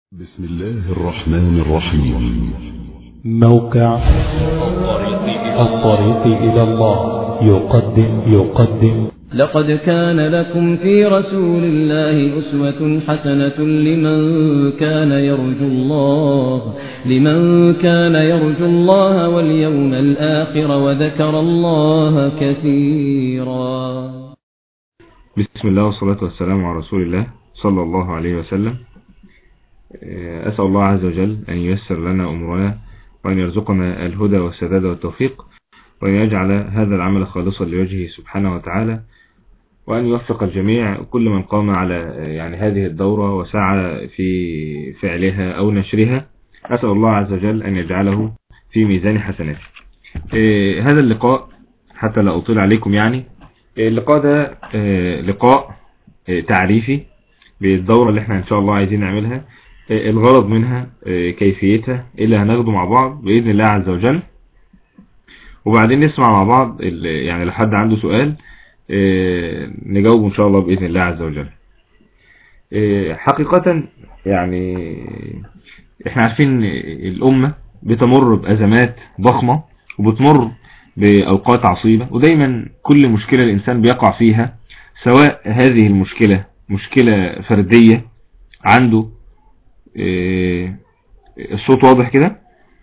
بسم الله الرحمن الرحيم موقع الطريق إلى الله يقدم يقدم لقد كان لكم في رسول الله أسوة حسنة لمن كان يرجو الله لمن كان يرجو الله واليوم الآخر وذكر الله كثيرا بسم الله والصلاة والسلام على رسول الله صلى الله عليه وسلم أسأل الله عز وجل أن ييسر لنا أمورنا وأن يرزقنا الهدى والسداد والتوفيق وأن يجعل هذا العمل خالصا لوجهه سبحانه وتعالى وأن يوفق الجميع كل من قام على يعني هذه الدورة وسعى في فعلها أو نشرها أسأل الله عز وجل أن يجعله في ميزان حسناته هذا اللقاء حتى لا أطيل عليكم يعني اللقاء ده لقاء تعريفي بالدورة اللي احنا ان شاء الله عايزين نعملها الغرض منها كيفيتها اللي هناخده مع بعض بإذن الله عز وجل وبعدين نسمع مع بعض يعني لو حد عنده سؤال نجاوبه ان شاء الله بإذن الله عز وجل حقيقة يعني احنا عارفين الأمة بتمر بأزمات ضخمة وبتمر بأوقات عصيبة ودايما كل مشكلة الإنسان بيقع فيها سواء هذه المشكلة مشكلة فردية عنده الصوت واضح كده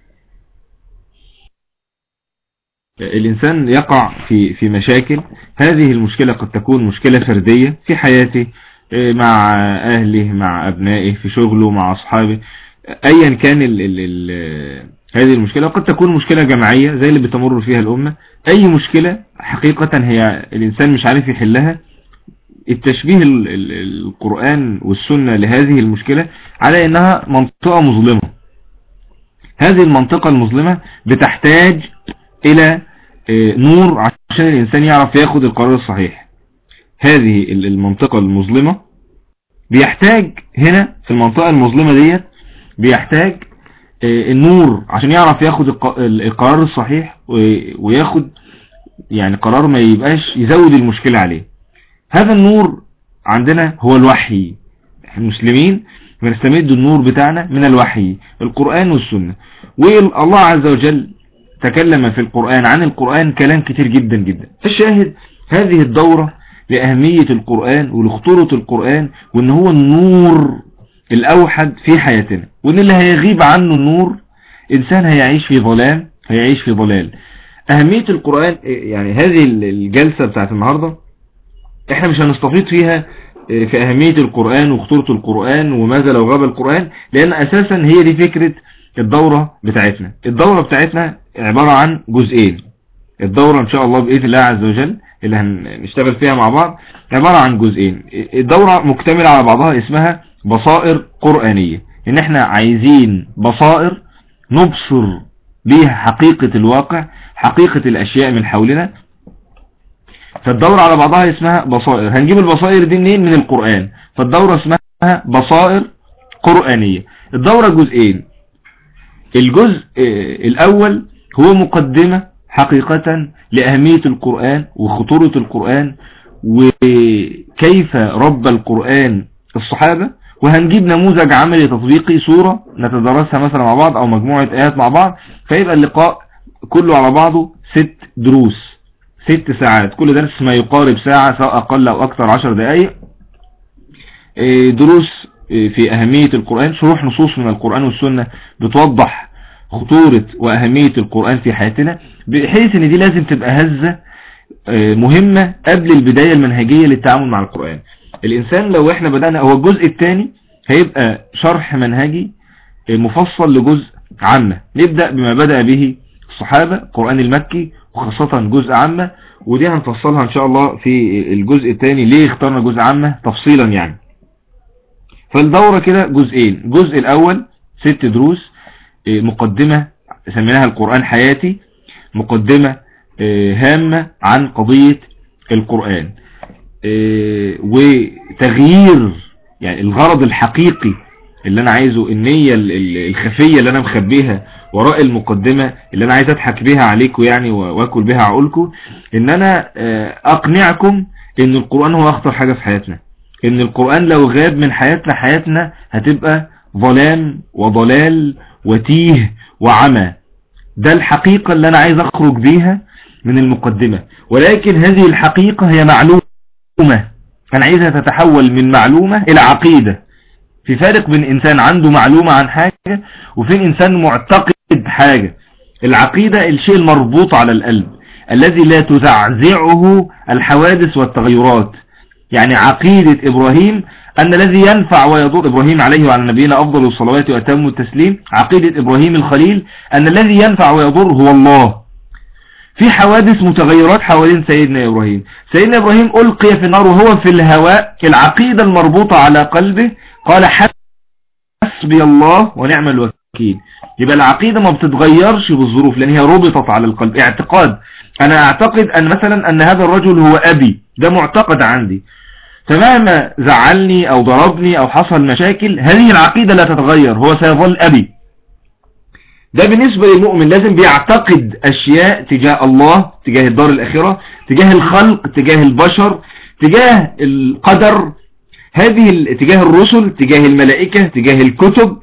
الإنسان يقع في في مشاكل هذه المشكلة قد تكون مشكلة فردية في حياته مع أهله مع أبنائه في شغله مع أصحابه أيا كان ال ال ال هذه المشكلة قد تكون مشكلة جماعية زي اللي بتمر فيها الأمة أي مشكلة حقيقة هي الإنسان مش عارف يحلها التشبيه القرآن والسنة لهذه المشكلة على انها منطقة مظلمة هذه المنطقة المظلمة بتحتاج الى نور عشان الانسان يعرف ياخد القرار الصحيح هذه المنطقة المظلمة بيحتاج هنا في المنطقة المظلمة ديت بيحتاج النور عشان يعرف ياخد القرار الصحيح وياخد يعني قرار ما يبقاش يزود المشكلة عليه هذا النور عندنا هو الوحي المسلمين بنستمد النور بتاعنا من الوحي القرآن والسنة والله عز وجل تكلم في القرآن عن القرآن كلام كتير جدا جدا فالشاهد هذه الدورة لأهمية القرآن ولخطورة القرآن وان هو النور الأوحد في حياتنا وان اللي هيغيب عنه النور إنسان هيعيش في ظلام هيعيش في ضلال أهمية القرآن يعني هذه الجلسة بتاعت النهاردة احنا مش هنستفيد فيها في اهمية القرآن وخطورة القرآن وماذا لو غاب القرآن لان اساسا هي دي فكرة الدورة بتاعتنا الدورة بتاعتنا عبارة عن جزئين الدورة ان شاء الله بإذن الله عز وجل اللي هنشتغل فيها مع بعض عبارة عن جزئين الدورة مكتملة على بعضها اسمها بصائر قرآنية ان احنا عايزين بصائر نبصر بيها حقيقة الواقع حقيقة الاشياء من حولنا فالدورة على بعضها اسمها بصائر هنجيب البصائر دي منين من القرآن فالدورة اسمها بصائر قرآنية الدورة جزئين الجزء الأول هو مقدمة حقيقة لأهمية القرآن وخطورة القرآن وكيف رب القرآن الصحابة وهنجيب نموذج عملي تطبيقي صورة نتدرسها مثلا مع بعض أو مجموعة آيات مع بعض فيبقى اللقاء كله على بعضه ست دروس ست ساعات كل درس ما يقارب ساعة سواء أقل أو أكثر عشر دقايق دروس في أهمية القرآن شروح نصوص من القرآن والسنة بتوضح خطورة وأهمية القرآن في حياتنا بحيث ان دي لازم تبقى هزة مهمة قبل البداية المنهجية للتعامل مع القرآن الإنسان لو احنا بدأنا هو الجزء الثاني هيبقى شرح منهجي مفصل لجزء عامة نبدأ بما بدأ به الصحابة القرآن المكي وخاصة جزء عامة ودي هنفصلها ان شاء الله في الجزء الثاني ليه اخترنا جزء عامة تفصيلا يعني فالدورة كده جزئين الجزء الاول ست دروس مقدمة سميناها القرآن حياتي مقدمة هامة عن قضية القرآن وتغيير يعني الغرض الحقيقي اللي انا عايزه النية الخفية اللي انا مخبيها وراء المقدمة اللي انا عايز اضحك بها عليكم يعني واكل بها عقولكم ان انا اقنعكم ان القرآن هو اخطر حاجة في حياتنا ان القرآن لو غاب من حياتنا حياتنا هتبقى ظلام وضلال وتيه وعمى ده الحقيقة اللي أنا عايز أخرج بيها من المقدمة ولكن هذه الحقيقة هي معلومة أنا عايزها تتحول من معلومة إلى عقيدة في فارق بين إنسان عنده معلومة عن حاجة وفين إنسان معتقد حاجة العقيدة الشيء المربوط على القلب الذي لا تزعزعه الحوادث والتغيرات يعني عقيدة إبراهيم أن الذي ينفع ويضر إبراهيم عليه وعلى نبينا أفضل الصلوات وأتم التسليم عقيدة إبراهيم الخليل أن الذي ينفع ويضر هو الله في حوادث متغيرات حوالين سيدنا إبراهيم سيدنا إبراهيم ألقي في النار وهو في الهواء العقيدة المربوطة على قلبه قال حسبي الله ونعم الوكيل يبقى العقيدة ما بتتغيرش بالظروف لأن هي ربطت على القلب اعتقاد أنا أعتقد أن مثلا أن هذا الرجل هو أبي ده معتقد عندي فمهما زعلني أو ضربني أو حصل مشاكل هذه العقيدة لا تتغير هو سيظل أبي ده بالنسبة للمؤمن لازم بيعتقد أشياء تجاه الله تجاه الدار الأخرة تجاه الخلق تجاه البشر تجاه القدر هذه تجاه الرسل تجاه الملائكة تجاه الكتب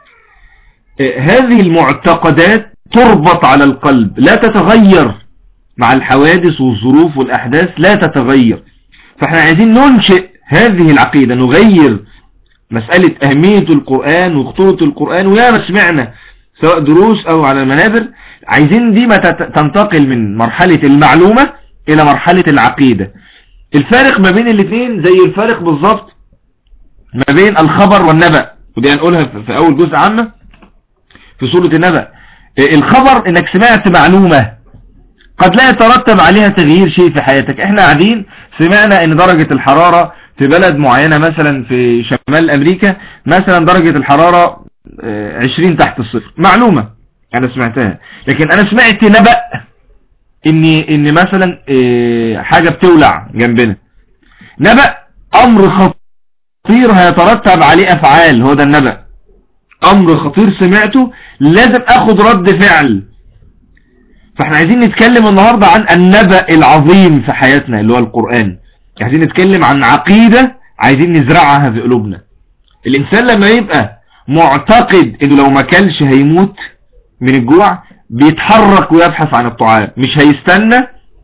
هذه المعتقدات تربط على القلب لا تتغير مع الحوادث والظروف والأحداث لا تتغير فاحنا عايزين ننشئ هذه العقيدة نغير مسألة أهمية القرآن وخطورة القرآن ويا ما سمعنا سواء دروس أو على المنابر عايزين دي ما تنتقل من مرحلة المعلومة إلى مرحلة العقيدة الفارق ما بين الاثنين زي الفارق بالظبط ما بين الخبر والنبأ ودي هنقولها في أول جزء عامة في سورة النبأ الخبر انك سمعت معلومة قد لا يترتب عليها تغيير شيء في حياتك احنا قاعدين سمعنا ان درجة الحرارة في بلد معينة مثلا في شمال امريكا مثلا درجة الحرارة 20 تحت الصفر معلومة انا سمعتها لكن انا سمعت نبأ ان ان مثلا حاجة بتولع جنبنا نبأ امر خطير هيترتب عليه افعال هو ده النبأ امر خطير سمعته لازم اخد رد فعل فاحنا عايزين نتكلم النهاردة عن النبأ العظيم في حياتنا اللي هو القرآن عايزين نتكلم عن عقيدة عايزين نزرعها في قلوبنا الانسان لما يبقى معتقد انه لو ما كلش هيموت من الجوع بيتحرك ويبحث عن الطعام مش هيستنى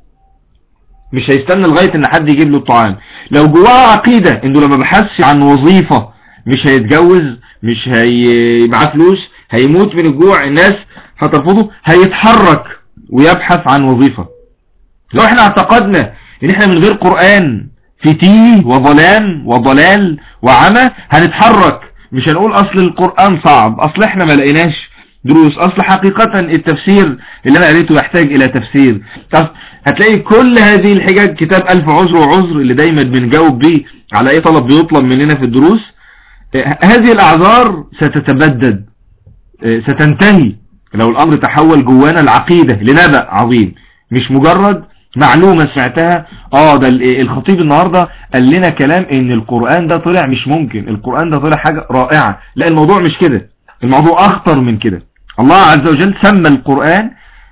مش هيستنى لغاية ان حد يجيب له الطعام لو جواه عقيدة انه لما بحثش عن وظيفة مش هيتجوز مش هي معاه فلوس هيموت من الجوع الناس هترفضه هيتحرك ويبحث عن وظيفة لو احنا اعتقدنا ان احنا من غير قرآن في تيه وظلام وضلال وعمى هنتحرك مش هنقول اصل القرآن صعب اصل احنا ما لقيناش دروس اصل حقيقة التفسير اللي انا قريته يحتاج الى تفسير هتلاقي كل هذه الحجاج كتاب الف عذر وعذر اللي دايما بنجاوب بيه على اي طلب بيطلب مننا في الدروس هذه الاعذار ستتبدد ستنتهي لو الامر تحول جوانا العقيدة لنبأ عظيم مش مجرد معلومة سمعتها اه ده الخطيب النهاردة قال لنا كلام ان القرآن ده طلع مش ممكن القرآن ده طلع حاجة رائعة لا الموضوع مش كده الموضوع اخطر من كده الله عز وجل سمى القرآن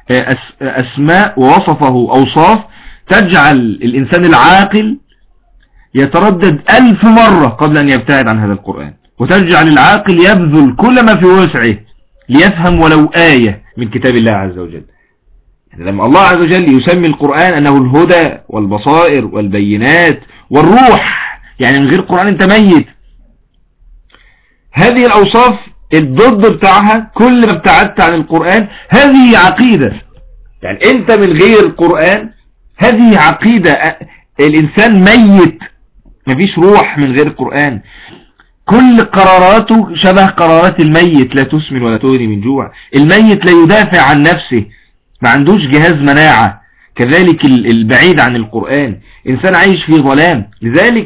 اسماء ووصفه اوصاف تجعل الانسان العاقل يتردد الف مرة قبل ان يبتعد عن هذا القرآن وتجعل العاقل يبذل كل ما في وسعه ليفهم ولو آية من كتاب الله عز وجل يعني لما الله عز وجل يسمي القرآن أنه الهدى والبصائر والبينات والروح يعني من غير قرآن انت ميت هذه الأوصاف الضد بتاعها كل ما ابتعدت عن القرآن هذه عقيدة يعني انت من غير قرآن هذه عقيدة الإنسان ميت مفيش روح من غير القرآن كل قراراته شبه قرارات الميت لا تسمن ولا تغني من جوع الميت لا يدافع عن نفسه ما عندوش جهاز مناعة كذلك البعيد عن القرآن إنسان عايش في ظلام لذلك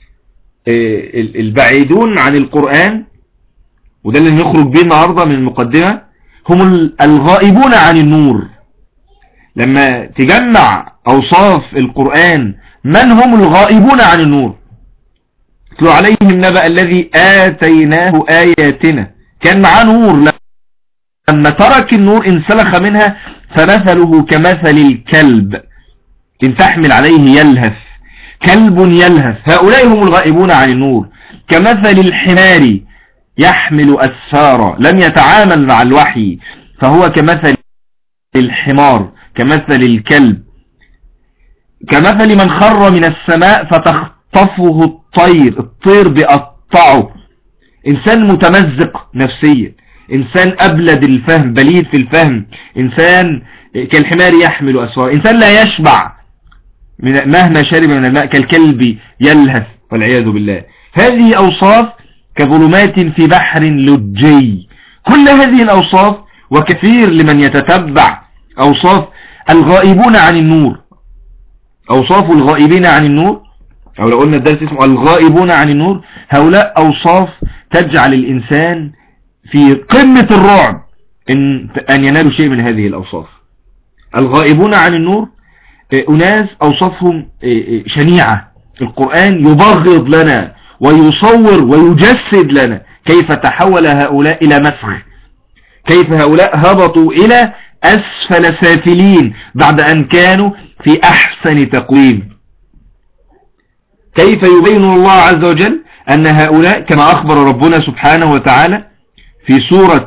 البعيدون عن القرآن وده اللي نخرج بيه النهاردة من المقدمة هم الغائبون عن النور لما تجمع أوصاف القرآن من هم الغائبون عن النور اتلو عليهم النبأ الذي آتيناه آياتنا كان معاه نور لما ترك النور انسلخ منها فمثله كمثل الكلب إن تحمل عليه يلهث كلب يلهث هؤلاء هم الغائبون عن النور كمثل الحمار يحمل أسفارا لم يتعامل مع الوحي فهو كمثل الحمار كمثل الكلب كمثل من خر من السماء فتخطفه الطير الطير بيقطعه إنسان متمزق نفسيا إنسان أبلد الفهم بليد في الفهم إنسان كالحمار يحمل أسفار إنسان لا يشبع مهما شرب من الماء كالكلب يلهث والعياذ بالله هذه أوصاف كظلمات في بحر لجي كل هذه الأوصاف وكثير لمن يتتبع أوصاف الغائبون عن النور أوصاف الغائبين عن النور أو لو قلنا الدرس اسمه الغائبون عن النور هؤلاء أوصاف تجعل الإنسان في قمة الرعب إن, أن ينالوا شيء من هذه الأوصاف الغائبون عن النور أناس أوصافهم شنيعة القرآن يبغض لنا ويصور ويجسد لنا كيف تحول هؤلاء إلى مسخ كيف هؤلاء هبطوا إلى أسفل سافلين بعد أن كانوا في أحسن تقويم كيف يبين الله عز وجل أن هؤلاء كما أخبر ربنا سبحانه وتعالى في سورة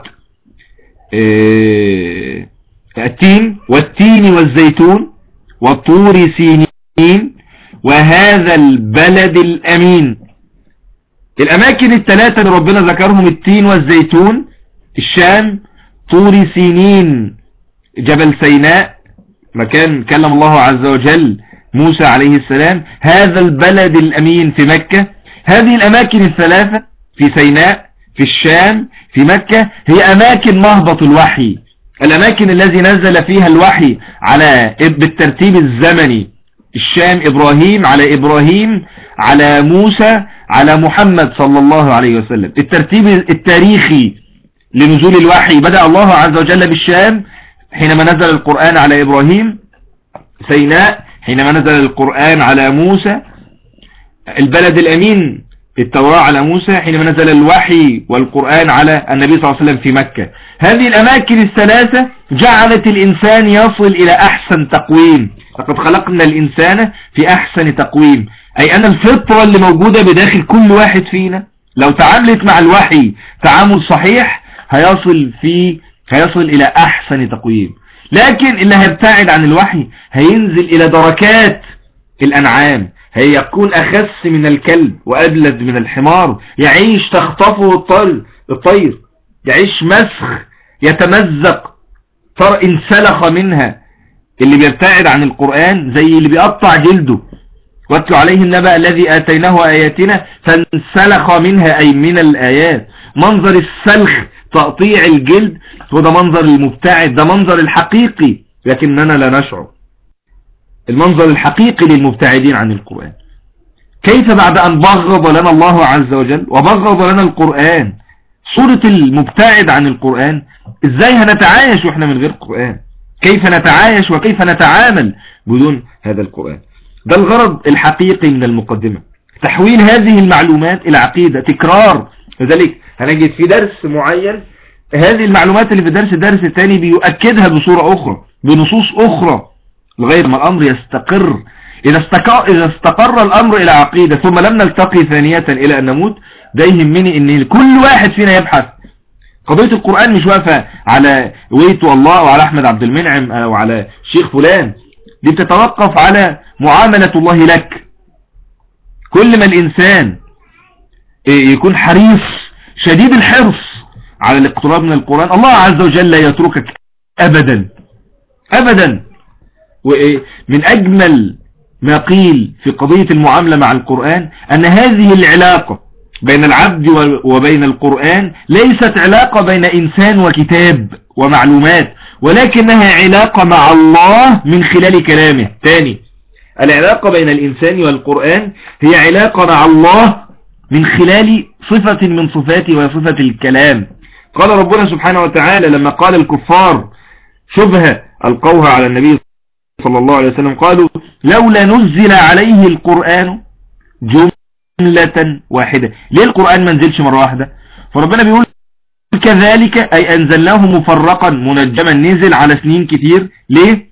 التين والتين والزيتون والطور سينين وهذا البلد الأمين الأماكن الثلاثة اللي ربنا ذكرهم التين والزيتون الشام طور سينين جبل سيناء مكان كلم الله عز وجل موسى عليه السلام هذا البلد الأمين في مكة هذه الأماكن الثلاثة في سيناء في الشام في مكة هي أماكن مهبط الوحي الأماكن الذي نزل فيها الوحي على بالترتيب الزمني الشام إبراهيم على إبراهيم على موسى على محمد صلى الله عليه وسلم الترتيب التاريخي لنزول الوحي بدأ الله عز وجل بالشام حينما نزل القرآن على إبراهيم سيناء حينما نزل القرآن على موسى البلد الأمين التوراة على موسى حينما نزل الوحي والقرآن على النبي صلى الله عليه وسلم في مكة هذه الأماكن الثلاثة جعلت الإنسان يصل إلى أحسن تقويم لقد خلقنا الإنسان في أحسن تقويم أي أن الفطرة اللي موجودة بداخل كل واحد فينا لو تعاملت مع الوحي تعامل صحيح هيصل في هيصل إلى أحسن تقويم لكن اللي هيبتعد عن الوحي هينزل إلى دركات الأنعام هي يكون أخس من الكلب وأبلد من الحمار يعيش تخطفه الطير الطير يعيش مسخ يتمزق ترى انسلخ منها اللي بيبتعد عن القرآن زي اللي بيقطع جلده واتلو عليه النبأ الذي آتيناه آياتنا فانسلخ منها أي من الآيات منظر السلخ تقطيع الجلد وده منظر المبتعد ده منظر الحقيقي لكننا لا نشعر المنظر الحقيقي للمبتعدين عن القرآن كيف بعد أن بغض لنا الله عز وجل وبغض لنا القرآن صورة المبتعد عن القرآن ازاي هنتعايش واحنا من غير القرآن كيف نتعايش وكيف نتعامل بدون هذا القرآن ده الغرض الحقيقي من المقدمة تحويل هذه المعلومات إلى عقيدة تكرار لذلك هنجد في درس معين هذه المعلومات اللي في درس الدرس الثاني بيؤكدها بصورة أخرى بنصوص أخرى لغاية ما الأمر يستقر إذا استقر, إذا استقر الأمر إلى عقيدة ثم لم نلتقي ثانية إلى أن نموت ده يهمني أن كل واحد فينا يبحث قضية القرآن مش واقفة على ويت الله أو على أحمد عبد المنعم أو على شيخ فلان دي بتتوقف على معاملة الله لك كل ما الإنسان يكون حريص شديد الحرص على الاقتراب من القرآن الله عز وجل لا يتركك أبدا أبدا ومن أجمل ما قيل في قضية المعاملة مع القرآن أن هذه العلاقة بين العبد وبين القرآن ليست علاقة بين إنسان وكتاب ومعلومات ولكنها علاقة مع الله من خلال كلامه تاني العلاقة بين الإنسان والقرآن هي علاقة مع الله من خلال صفة من صفاته وصفة الكلام قال ربنا سبحانه وتعالى لما قال الكفار شبهة ألقوها على النبي صلى الله عليه وسلم قالوا لولا نزل عليه القرآن جملة واحدة ليه القرآن ما نزلش مرة واحدة فربنا بيقول كذلك أي أنزلناه مفرقا منجما نزل على سنين كتير ليه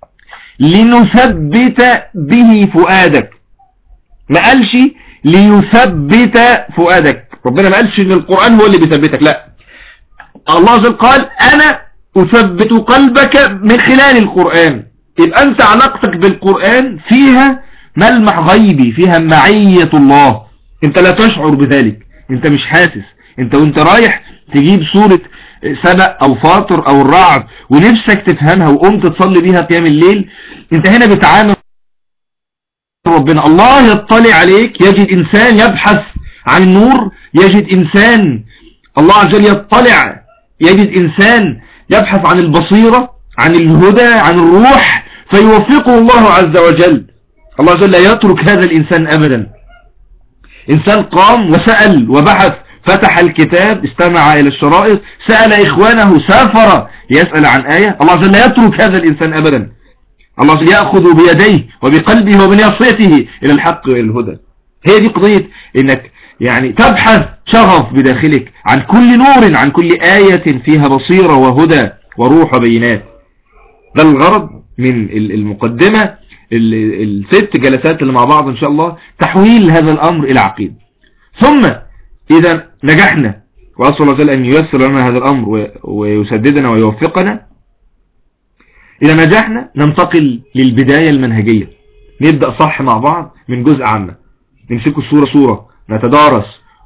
لنثبت به فؤادك ما قالش ليثبت فؤادك ربنا ما قالش ان القرآن هو اللي بيثبتك لا الله عز وجل قال انا اثبت قلبك من خلال القرآن يبقى انت علاقتك بالقرآن فيها ملمح غيبي فيها معية الله انت لا تشعر بذلك انت مش حاسس انت وانت رايح تجيب سورة سبأ او فاطر او الرعد ونفسك تفهمها وقمت تصلي بيها قيام الليل انت هنا بتعامل ربنا الله يطلع عليك يجد انسان يبحث عن النور يجد انسان الله عز وجل يطلع يجد انسان يبحث عن البصيرة عن الهدى عن الروح فيوفقه الله عز وجل الله عز وجل لا يترك هذا الانسان ابدا انسان قام وسأل وبحث فتح الكتاب استمع الى الشرائط سأل اخوانه سافر يسأل عن آية الله عز وجل لا يترك هذا الانسان ابدا الله عز وجل يأخذ بيديه وبقلبه وبنصيته الى الحق والى الهدى هي دي قضية انك يعني تبحث شغف بداخلك عن كل نور عن كل آية فيها بصيرة وهدى وروح وبينات ده الغرض من المقدمة الست جلسات اللي مع بعض ان شاء الله تحويل هذا الامر الى عقيد ثم اذا نجحنا واسأل الله جل ان ييسر لنا هذا الامر ويسددنا ويوفقنا اذا نجحنا ننتقل للبداية المنهجية نبدأ صح مع بعض من جزء عامة نمسك الصورة صورة نتدارس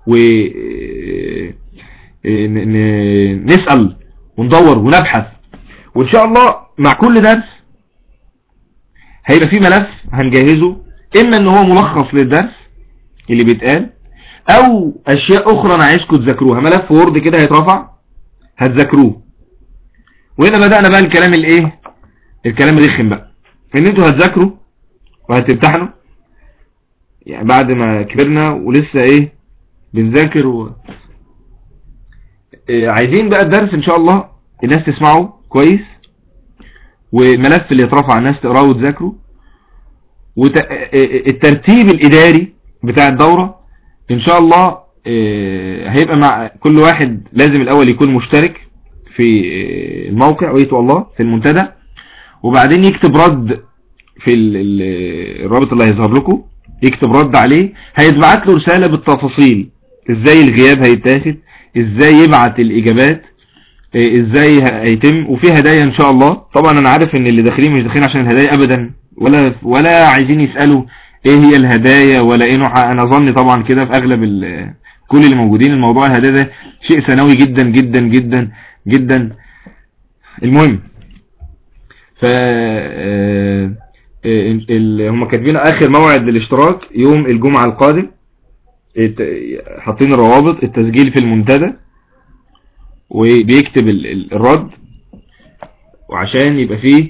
ونسأل وندور ونبحث وان شاء الله مع كل درس هيبقى في ملف هنجهزه اما ان هو ملخص للدرس اللي بيتقال او اشياء اخرى انا عايزكم تذاكروها ملف وورد كده هيترفع هتذاكروه وهنا بدأنا بقى الكلام الايه الكلام الرخم بقى ان انتوا هتذاكروا وهتمتحنوا يعني بعد ما كبرنا ولسه ايه بنذاكر و... إيه عايزين بقى الدرس ان شاء الله الناس تسمعه كويس وملف اللي يترفع الناس تقراه وتذاكره والترتيب الاداري بتاع الدورة ان شاء الله إيه هيبقى مع كل واحد لازم الاول يكون مشترك في الموقع ويتو الله في المنتدى وبعدين يكتب رد في الرابط اللي هيظهر لكم يكتب رد عليه هيتبعت له رسالة بالتفاصيل ازاي الغياب هيتاخد ازاي يبعت الاجابات ازاي هيتم وفي هدايا ان شاء الله طبعا انا عارف ان اللي داخلين مش داخلين عشان الهدايا ابدا ولا ولا عايزين يسألوا ايه هي الهدايا ولا ايه نوعها انا ظني طبعا كده في اغلب كل اللي موجودين الموضوع الهدايا ده شيء ثانوي جدا جدا جدا جدا المهم ف هم كاتبين اخر موعد للاشتراك يوم الجمعة القادم حاطين الروابط التسجيل في المنتدى وبيكتب الرد وعشان يبقى فيه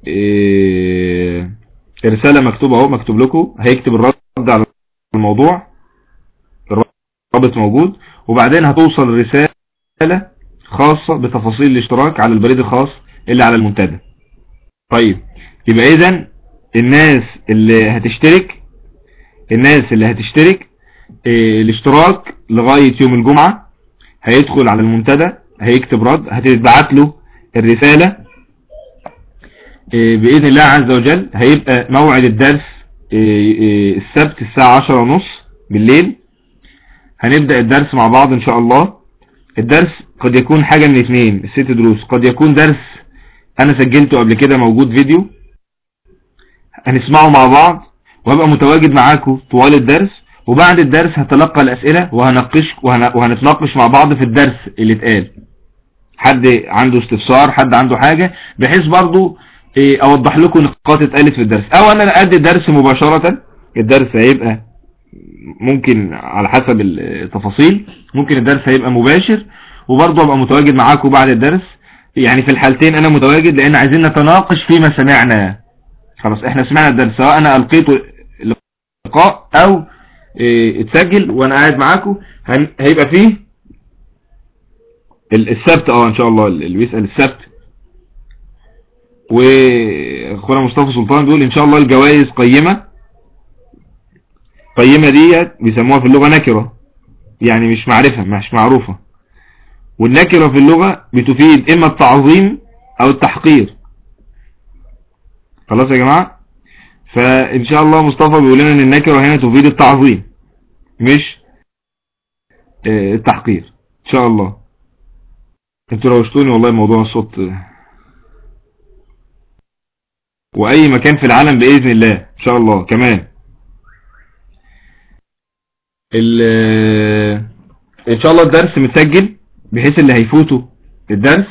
رسالة مكتوبة اهو مكتوب لكم هيكتب الرد على الموضوع الرابط موجود وبعدين هتوصل رسالة خاصة بتفاصيل الاشتراك على البريد الخاص اللي على المنتدى طيب يبقى اذا الناس اللي هتشترك الناس اللي هتشترك اه الاشتراك لغاية يوم الجمعة هيدخل على المنتدى هيكتب رد هتتبعت له الرسالة اه بإذن الله عز وجل هيبقى موعد الدرس اه السبت الساعة عشرة ونص بالليل هنبدأ الدرس مع بعض ان شاء الله الدرس قد يكون حاجة من اثنين الست دروس قد يكون درس انا سجلته قبل كده موجود فيديو هنسمعه مع بعض وهبقى متواجد معاكم طوال الدرس وبعد الدرس هتلقى الاسئلة وهنقش وهن... وهنتناقش مع بعض في الدرس اللي اتقال حد عنده استفسار حد عنده حاجة بحيث برضو ايه اوضح لكم نقاط اتقالت في الدرس او انا ادي الدرس مباشرة الدرس هيبقى ممكن على حسب التفاصيل ممكن الدرس هيبقى مباشر وبرضه ابقى متواجد معاكم بعد الدرس يعني في الحالتين انا متواجد لان عايزين نتناقش فيما سمعنا خلاص احنا سمعنا الدرس سواء انا القيته اللقاء او اه اتسجل وانا قاعد معاكم هيبقى فيه السبت اه ان شاء الله اللي بيسأل السبت واخونا مصطفى سلطان بيقول ان شاء الله الجوائز قيمة قيمة ديت بيسموها في اللغة نكرة يعني مش معرفة مش معروفة والنكرة في اللغة بتفيد اما التعظيم او التحقير خلاص يا جماعة فان شاء الله مصطفى بيقول لنا ان النكرة هنا تفيد التعظيم مش آه، التحقير ان شاء الله انتوا روشتوني والله موضوع الصوت واي مكان في العالم باذن الله ان شاء الله كمان ال- ان شاء الله الدرس متسجل بحيث اللي هيفوتوا الدرس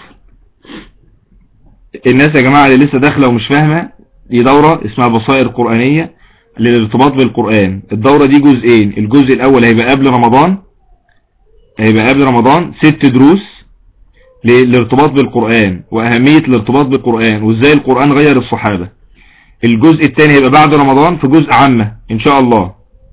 الناس يا جماعة اللي لسه داخلة ومش فاهمة دي دورة اسمها بصائر قرآنية للارتباط بالقرآن الدورة دي جزئين الجزء الاول هيبقى قبل رمضان هيبقى قبل رمضان ست دروس للارتباط بالقرآن واهمية الارتباط بالقرآن وازاي القرآن غير الصحابة الجزء الثاني هيبقى بعد رمضان في جزء عامة ان شاء الله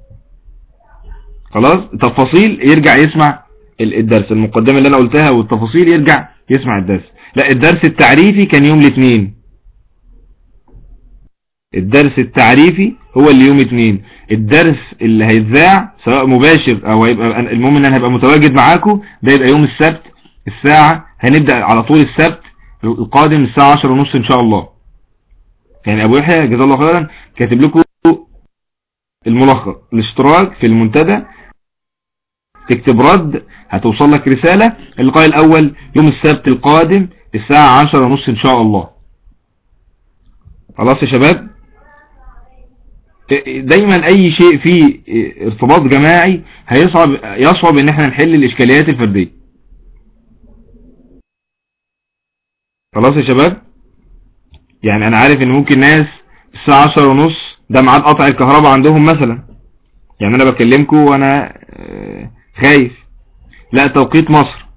خلاص تفاصيل يرجع يسمع ال- الدرس المقدمة اللي انا قلتها والتفاصيل يرجع يسمع الدرس لا الدرس التعريفي كان يوم الاثنين الدرس التعريفي هو اللي يوم اثنين الدرس اللي هيتذاع سواء مباشر او هيبقى المهم ان انا هبقى متواجد معاكم ده يبقى يوم السبت الساعة هنبدأ على طول السبت القادم الساعة عشر ونص ان شاء الله يعني ابو يحيى جزاه الله خيرا كاتب لكم الملخص الاشتراك في المنتدى تكتب رد هتوصل لك رسالة اللقاء الاول يوم السبت القادم الساعة عشر ونص ان شاء الله خلاص يا شباب دايما اي شيء فيه ارتباط جماعي هيصعب يصعب ان احنا نحل الاشكاليات الفردية خلاص يا شباب يعني انا عارف ان ممكن ناس الساعة عشر ونص ده ميعاد قطع الكهرباء عندهم مثلا يعني انا بكلمكم وانا آه، خايف لا توقيت مصر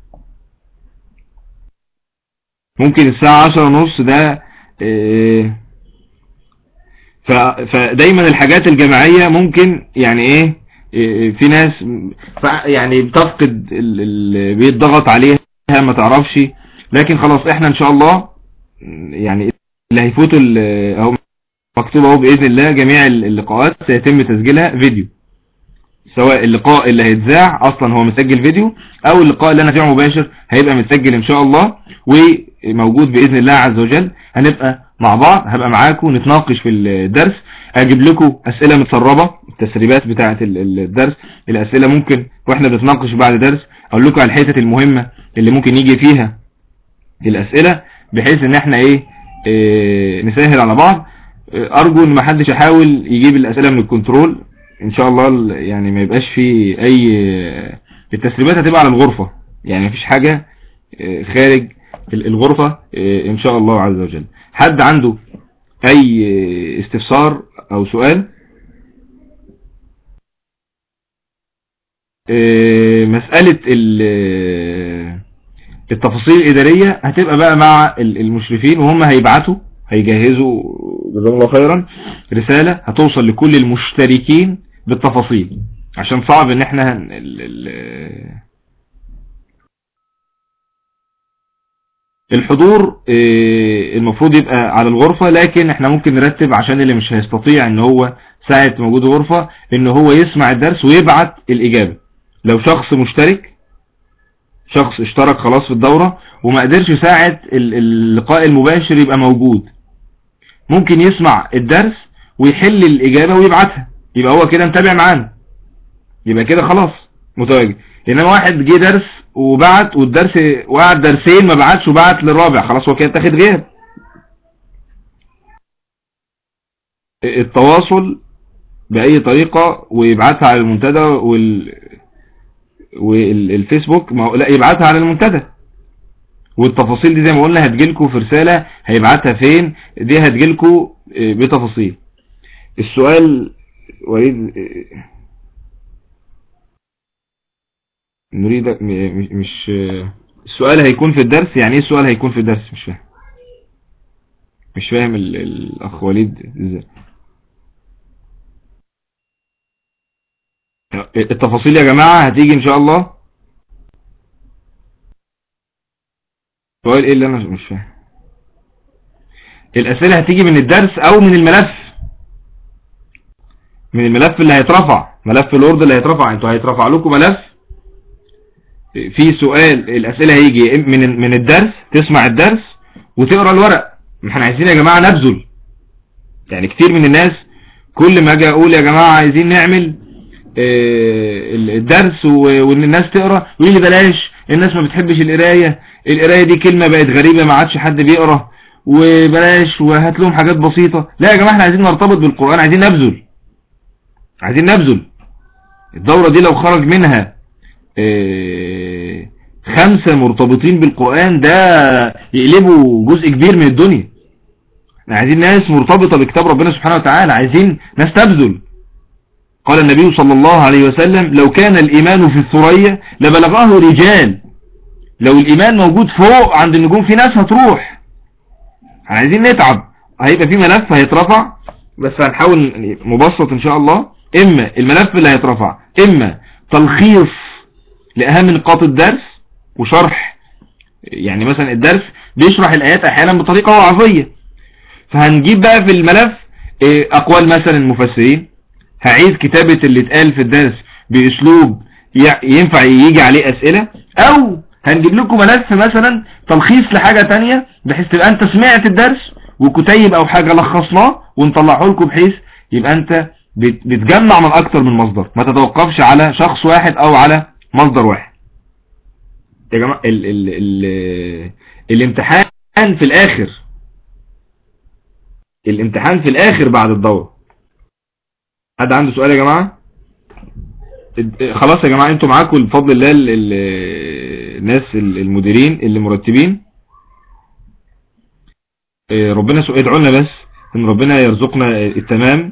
ممكن الساعة عشر ونص ده آه، ف- فدايما الحاجات الجماعية ممكن يعني ايه إيه، في ناس ف- يعني بتفقد ال- ال- بيتضغط عليها ما تعرفش لكن خلاص احنا ان شاء الله يعني اللي هيفوتوا ال- اهو مكتوب اهو باذن الله جميع اللقاءات سيتم تسجيلها فيديو سواء اللقاء اللي هيتذاع اصلا هو مسجل فيديو او اللقاء اللي انا فيه مباشر هيبقى متسجل ان شاء الله وموجود باذن الله عز وجل هنبقى مع بعض هبقى معاكم نتناقش في الدرس اجيب لكم اسئله متسربه التسريبات بتاعه ال- ال- الدرس الاسئله ممكن واحنا بنتناقش بعد درس اقول لكم على الحتت المهمه اللي ممكن يجي فيها الاسئله بحيث ان احنا ايه, إيه نسهل على بعض إيه، ارجو ان محدش يحاول يجيب الاسئله من الكنترول ان شاء الله ال- يعني ما يبقاش في اي التسريبات هتبقى على الغرفه يعني مفيش حاجه إيه، خارج ال- الغرفه إيه، ان شاء الله عز وجل حد عنده اي استفسار او سؤال إيه، مسألة ال- التفاصيل الإدارية هتبقى بقى مع ال- المشرفين وهم هيبعتوا هيجهزوا جزاهم الله خيرا رسالة هتوصل لكل المشتركين بالتفاصيل عشان صعب ان احنا هن- ال- ال- الحضور آه، المفروض يبقى على الغرفة لكن احنا ممكن نرتب عشان اللي مش هيستطيع ان هو ساعة موجود الغرفة ان هو يسمع الدرس ويبعت الاجابة لو شخص مشترك شخص اشترك خلاص في الدورة وما قدرش ساعة ال- اللقاء المباشر يبقى موجود ممكن يسمع الدرس ويحل الاجابة ويبعتها يبقى هو كده متابع معانا يبقى كده خلاص متواجد انما واحد جه درس وبعت والدرس وقعد درسين ما بعتش وبعت للرابع خلاص هو كده تاخد غياب التواصل بأي طريقة ويبعتها على المنتدى وال والفيسبوك ما هو لا يبعتها على المنتدى والتفاصيل دي زي ما قلنا هتجيلكوا في رسالة هيبعتها فين دي هتجيلكوا بتفاصيل السؤال وليد نريد م- م- مش السؤال هيكون في الدرس يعني ايه السؤال هيكون في الدرس مش فاهم مش فاهم ال- الاخ وليد ازاي التفاصيل يا جماعة هتيجي ان شاء الله سؤال ايه اللي انا مش فاهم الاسئلة هتيجي من الدرس او من الملف من الملف اللي هيترفع ملف الورد اللي هيترفع انتوا هيترفع لكم ملف في سؤال الاسئلة هيجي من من الدرس تسمع الدرس وتقرا الورق ما احنا عايزين يا جماعة نبذل يعني كتير من الناس كل ما اجي اقول يا جماعة عايزين نعمل آه، الدرس و- وان الناس تقرا ويقول لي بلاش الناس ما بتحبش القرايه القرايه دي كلمه بقت غريبه ما عادش حد بيقرا وبلاش وهات لهم حاجات بسيطه لا يا جماعه احنا عايزين نرتبط بالقران عايزين نبذل عايزين نبذل الدوره دي لو خرج منها آه، خمسه مرتبطين بالقران ده يقلبوا جزء كبير من الدنيا احنا عايزين ناس مرتبطه بكتاب ربنا سبحانه وتعالى عايزين ناس تبذل قال النبي صلى الله عليه وسلم لو كان الإيمان في الثريا لبلغه رجال لو الإيمان موجود فوق عند النجوم في ناس هتروح عايزين نتعب هيبقى في ملف هيترفع بس هنحاول مبسط ان شاء الله اما الملف اللي هيترفع اما تلخيص لأهم نقاط الدرس وشرح يعني مثلا الدرس بيشرح الآيات أحيانا بطريقة وعظية فهنجيب بقى في الملف إيه، أقوال مثلا المفسرين هعيد كتابة اللي اتقال في الدرس بأسلوب ي- ينفع يجي عليه أسئلة أو هنجيب لكم ملف مثلا تلخيص لحاجة تانية بحيث تبقى أنت سمعت الدرس وكتيب أو حاجة لخصناه ونطلعه لكم بحيث يبقى أنت بت- بتجمع من أكتر من مصدر ما تتوقفش على شخص واحد أو على مصدر واحد يا جماعة ال ال ال الامتحان في الآخر الامتحان في الآخر بعد الدورة حد عنده سؤال يا جماعة اد- خلاص يا جماعة انتوا معاكم بفضل الله ال- ال- الناس ال- المديرين اللي مرتبين اه، ربنا سو- ادعوا لنا بس ان ربنا يرزقنا التمام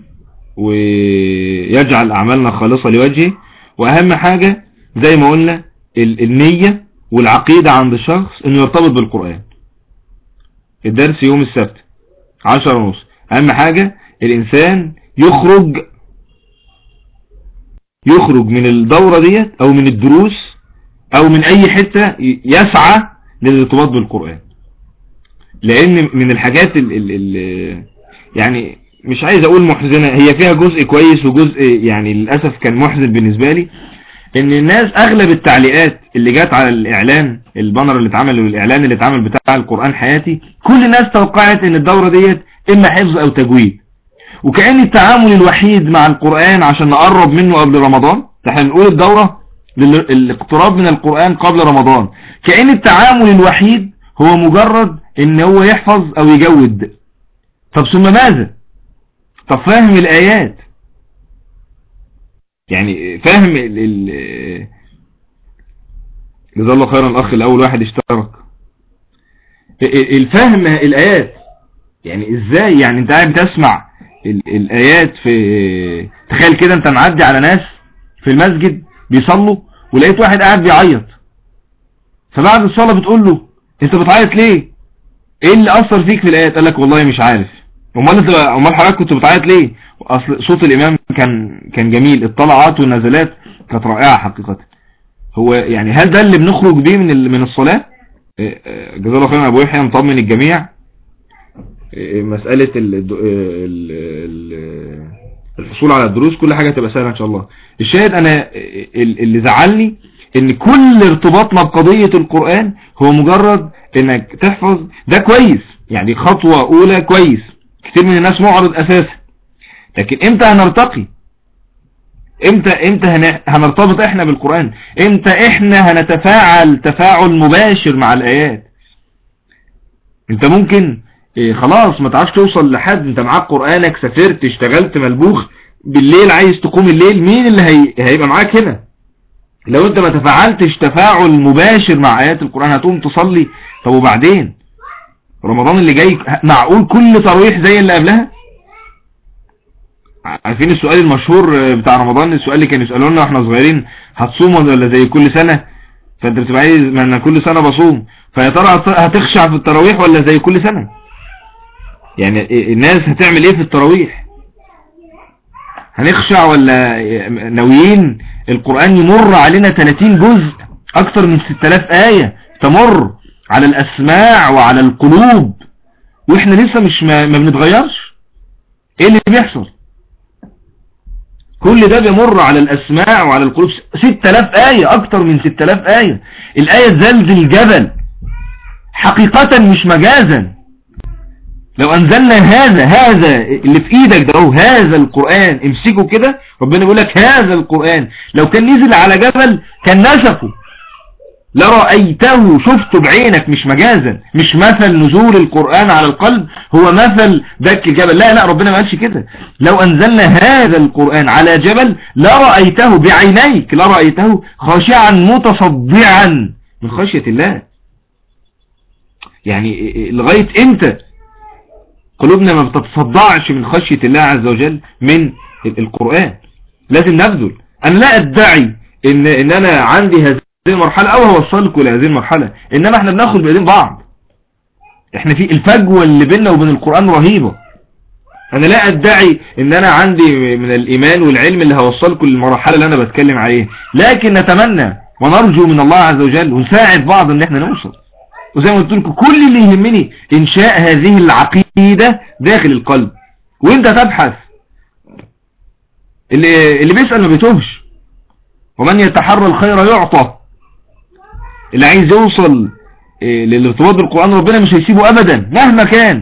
ويجعل اعمالنا خالصة لوجهه واهم حاجة زي ما قلنا ال- النية والعقيدة عند الشخص انه يرتبط بالقرآن الدرس يوم السبت عشرة ونص اهم حاجة الانسان يخرج يخرج من الدورة ديت او من الدروس او من اي حتة ي- يسعى للارتباط بالقرآن لان من الحاجات ال ال ال يعني مش عايز اقول محزنة هي فيها جزء كويس وجزء يعني للأسف كان محزن بالنسبة لي ان الناس اغلب التعليقات اللي جات على الاعلان البانر اللي اتعمل والاعلان اللي اتعمل بتاع القرآن حياتي كل الناس توقعت ان الدورة ديت اما حفظ او تجويد وكأن التعامل الوحيد مع القرآن عشان نقرب منه قبل رمضان احنا بنقول الدورة لل- الاقتراب من القرآن قبل رمضان كأن التعامل الوحيد هو مجرد ان هو يحفظ او يجود طب ثم ماذا طب فاهم الآيات يعني فاهم ال ال جزاه الله خيرا الاخ الاول واحد اشترك ال- الفهم الآيات يعني ازاي يعني انت قاعد بتسمع ال- الايات في تخيل كده انت معدي على ناس في المسجد بيصلوا ولقيت واحد قاعد بيعيط فبعد الصلاة بتقول له انت بتعيط ليه ايه اللي اثر فيك في الايات قال لك والله مش عارف امال انت امال حضرتك كنت بتعيط ليه اصل صوت الامام كان كان جميل الطلعات والنزلات كانت رائعة حقيقة هو يعني هل ده اللي بنخرج بيه من ال- من الصلاة إيه، إيه، جزاه الله خيرا ابو يحيى مطمن الجميع مسألة ال- ال- ال- الحصول على الدروس كل حاجة تبقى سهلة ان شاء الله الشاهد انا ال- اللي زعلني ان كل ارتباطنا بقضية القرآن هو مجرد انك تحفظ ده كويس يعني خطوة اولى كويس كتير من الناس معرض اساسا لكن امتى هنرتقي امتى امتى هن- هنرتبط احنا بالقرآن امتى احنا هنتفاعل تفاعل مباشر مع الايات انت ممكن إيه خلاص ما تعرفش توصل لحد انت معاك قرآنك سافرت اشتغلت ملبوخ بالليل عايز تقوم الليل مين اللي هي... هيبقى معاك هنا لو انت ما تفاعلتش تفاعل مباشر مع ايات القرآن هتقوم تصلي طب وبعدين رمضان اللي جاي معقول كل تراويح زي اللي قبلها عارفين السؤال المشهور آه، بتاع رمضان السؤال اللي كانوا يسألونا لنا واحنا صغيرين هتصوم ولا زي كل سنة فانت بتبقى عايز ما انا كل سنة بصوم فيا ترى هت- هتخشع في التراويح ولا زي كل سنة يعني إيه- الناس هتعمل ايه في التراويح هنخشع ولا ناويين القرآن يمر علينا 30 جزء اكتر من 6000 آية تمر على الاسماع وعلى القلوب واحنا لسه مش ما, ما بنتغيرش ايه اللي بيحصل كل ده بيمر على الاسماع وعلى القلوب 6000 آية اكتر من 6000 آية الآية تزلزل الجبل حقيقة مش مجازا لو انزلنا هذا هذا اللي في ايدك ده هو هذا القرآن امسكه كده ربنا بيقول لك هذا القرآن لو كان نزل على جبل كان نسفه لرأيته شفته بعينك مش مجازا مش مثل نزول القرآن على القلب هو مثل دك الجبل لا لا ربنا ما قالش كده لو أنزلنا هذا القرآن على جبل لرأيته بعينيك لرأيته خاشعا متصدعا من خشية الله يعني لغاية انت قلوبنا ما بتتصدعش من خشية الله عز وجل من القرآن لازم نبذل أنا لا أدعي إن, إن أنا عندي هذه المرحلة أو هوصلكم لهذه المرحلة إنما احنا بناخد بإيدين بعض احنا في الفجوة اللي بيننا وبين القرآن رهيبة أنا لا أدعي إن أنا عندي من الإيمان والعلم اللي هوصلكم للمرحلة اللي أنا بتكلم عليه لكن نتمنى ونرجو من الله عز وجل ونساعد بعض إن احنا نوصل وزي ما قلت لكم كل اللي يهمني إنشاء هذه العقيدة داخل القلب وانت تبحث اللي, اللي بيسأل ما بيتوبش ومن يتحرى الخير يعطى اللي عايز يوصل للارتباط بالقرآن ربنا مش هيسيبه أبدا مهما كان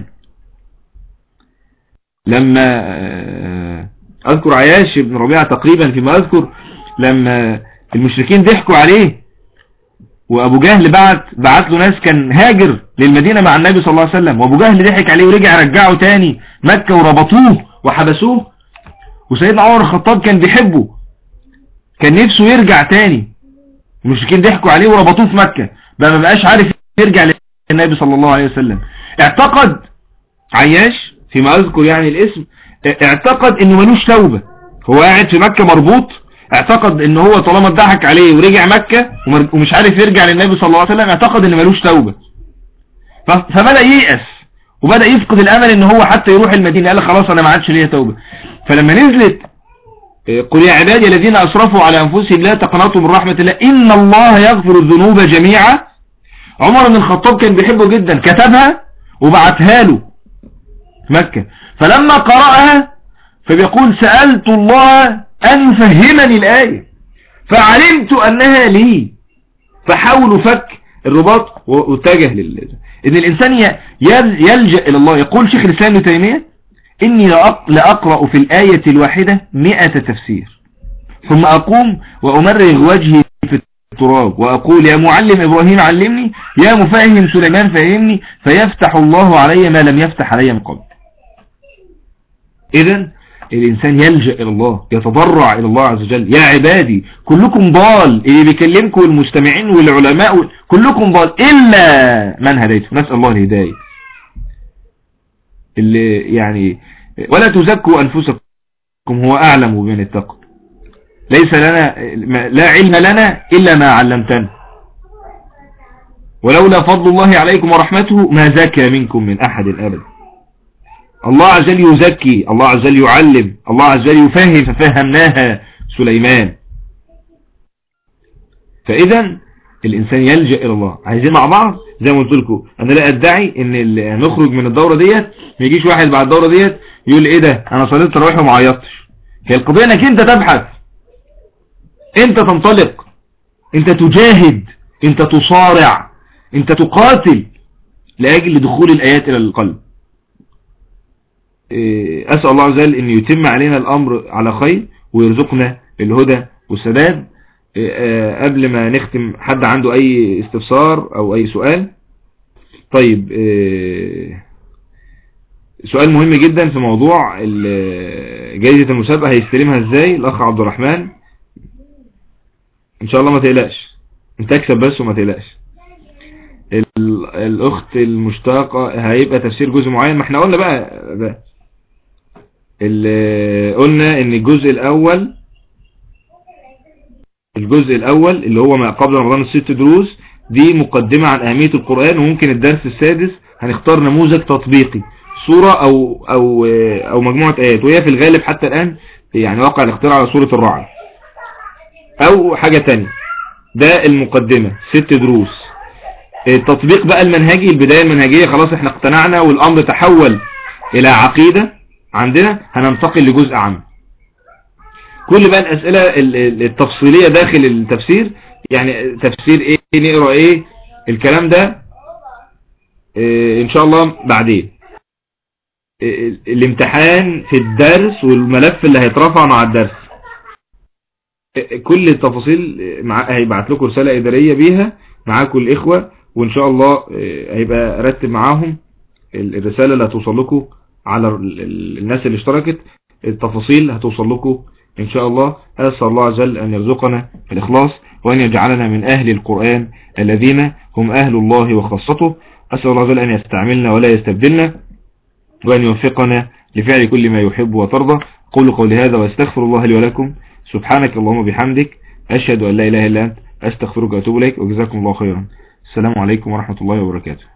لما أذكر عياش بن ربيعة تقريبا فيما أذكر لما المشركين ضحكوا عليه وابو جهل بعت بعت له ناس كان هاجر للمدينة مع النبي صلى الله عليه وسلم وابو جهل ضحك عليه ورجع رجعه تاني مكة وربطوه وحبسوه وسيدنا عمر الخطاب كان بيحبه كان نفسه يرجع تاني المشركين ضحكوا عليه وربطوه في مكة بقى ما بقاش عارف يرجع للنبي صلى الله عليه وسلم اعتقد عياش فيما اذكر يعني الاسم اعتقد انه ملوش توبة هو قاعد في مكة مربوط اعتقد ان هو طالما اتضحك عليه ورجع مكة ومش عارف يرجع للنبي صلى الله عليه وسلم اعتقد ان ملوش توبة فبدأ ييأس وبدأ يفقد الامل ان هو حتى يروح المدينة قال خلاص انا ما عادش ليا توبة فلما نزلت قل يا عبادي الذين اسرفوا على انفسهم لا تقنطوا من رحمة الله ان الله يغفر الذنوب جميعا عمر بن الخطاب كان بيحبه جدا كتبها وبعتها له مكة فلما قرأها فبيقول سألت الله أن يفهمني الآية فعلمت أنها لي فحاولوا فك الرباط واتجه لله إن الإنسان يلجأ إلى الله يقول شيخ الإسلام ابن تيمية إني لأقرأ في الآية الواحدة مئة تفسير ثم أقوم وأمرغ وجهي في التراب وأقول يا معلم إبراهيم علمني يا مفهم سليمان فهمني فيفتح الله علي ما لم يفتح علي من قبل إذن الإنسان يلجأ إلى الله يتضرع إلى الله عز وجل يا عبادي كلكم ضال اللي بيكلمكم المستمعين والعلماء كلكم ضال إلا من هديته نسأل الله الهداية اللي يعني ولا تزكوا أنفسكم هو أعلم بمن اتقى ليس لنا لا علم لنا إلا ما علمتنا ولولا فضل الله عليكم ورحمته ما زكى منكم من أحد أبدا الله عز وجل يزكي الله عز وجل يعلم الله عز وجل يفهم ففهمناها سليمان فإذا الإنسان يلجأ إلى الله عايزين مع بعض زي ما قلت لكم أنا لا أدعي إن نخرج من الدورة ديت ما يجيش واحد بعد الدورة ديت يقول لي إيه ده أنا صليت تراويح وما عيطتش هي القضية إنك أنت تبحث أنت تنطلق أنت تجاهد أنت تصارع أنت تقاتل لأجل دخول الآيات إلى القلب أسأل الله عز وجل أن يتم علينا الأمر على خير ويرزقنا الهدى والسداد قبل ما نختم حد عنده أي استفسار أو أي سؤال طيب سؤال مهم جدا في موضوع جائزة المسابقة هيستلمها ازاي الأخ عبد الرحمن إن شاء الله ما تقلقش انت اكسب بس وما تقلقش الأخت المشتاقة هيبقى تفسير جزء معين ما احنا قلنا بقى ده اللي قلنا ان الجزء الاول الجزء الاول اللي هو ما قبل رمضان الست دروس دي مقدمة عن اهمية القرآن وممكن الدرس السادس هنختار نموذج تطبيقي صورة او او او مجموعة ايات وهي في الغالب حتى الان يعني واقع الاختيار على صورة الرعد او حاجة تانية ده المقدمة ست دروس التطبيق بقى المنهجي البداية المنهجية خلاص احنا اقتنعنا والامر تحول الى عقيدة عندنا هننتقل لجزء عام كل بقى الاسئلة التفصيلية داخل التفسير يعني تفسير ايه نقرأ ايه الكلام ده اه ان شاء الله بعدين الامتحان في الدرس والملف اللي هيترفع مع الدرس كل التفاصيل هيبعت لكم رسالة إدارية بيها معاكم الإخوة وإن شاء الله هيبقى رتب معاهم الرسالة اللي هتوصل لكم على الناس اللي اشتركت التفاصيل هتوصل لكم إن شاء الله أسأل الله عز وجل أن يرزقنا الإخلاص وأن يجعلنا من أهل القرآن الذين هم أهل الله وخاصته أسأل الله عز وجل أن يستعملنا ولا يستبدلنا وأن يوفقنا لفعل كل ما يحب وترضى قولوا قولي هذا واستغفر الله لي ولكم سبحانك اللهم بحمدك أشهد أن لا إله إلا أنت أستغفرك وأتوب إليك وجزاكم الله خيرا السلام عليكم ورحمة الله وبركاته